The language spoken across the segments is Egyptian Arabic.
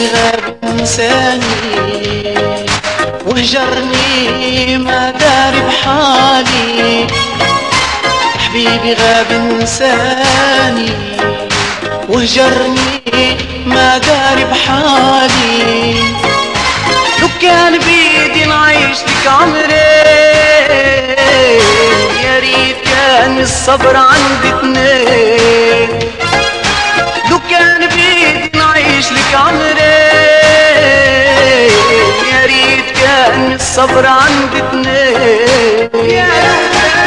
حبيبي غاب انساني وهجرني ما داري بحالي حبيبي غاب انساني وهجرني ما داري بحالي لو كان بيدي نعيش لك عمري يا ريت كان الصبر عندي اتنين لو كان بيدي نعيش لك عمري يا ريت كان الصبر عندي اتنين يا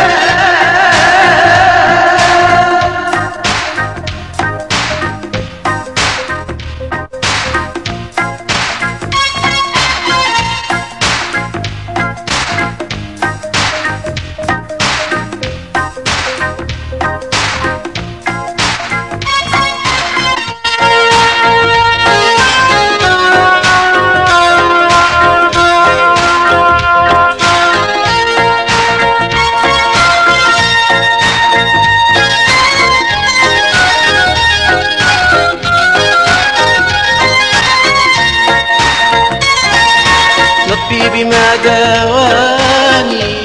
طبيبي ما داواني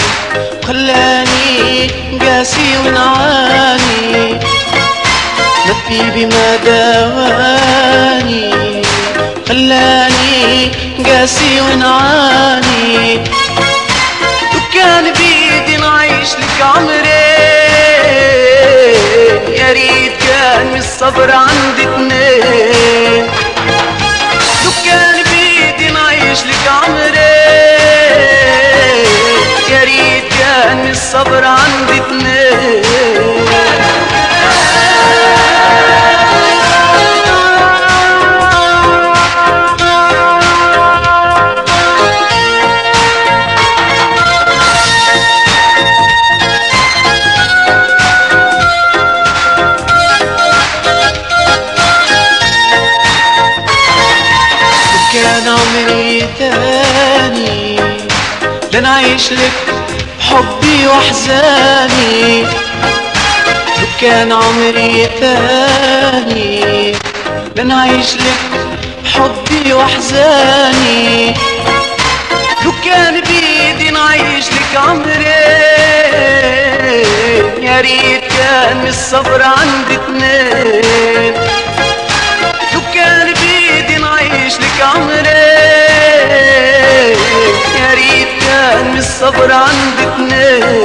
خلاني قاسي ونعاني طبيبي ما داواني خلاني قاسي ونعاني لو كان بيدي نعيش لك عمري يا ريت كان الصبر عندي اتنين لو كان بيدي نعيش لك عمري يا ريت كان الصبر عندي اتنين كان عمري تاني لنعيش لك حبي واحزاني لو كان عمري تاني لنعيش لك حبي واحزاني لو كان بيدي نعيش لك عمري يا ريت كان الصبر عندي اتنين لو كان بيدي نعيش لك عمري يا ريت كان الصبر عندي اتنين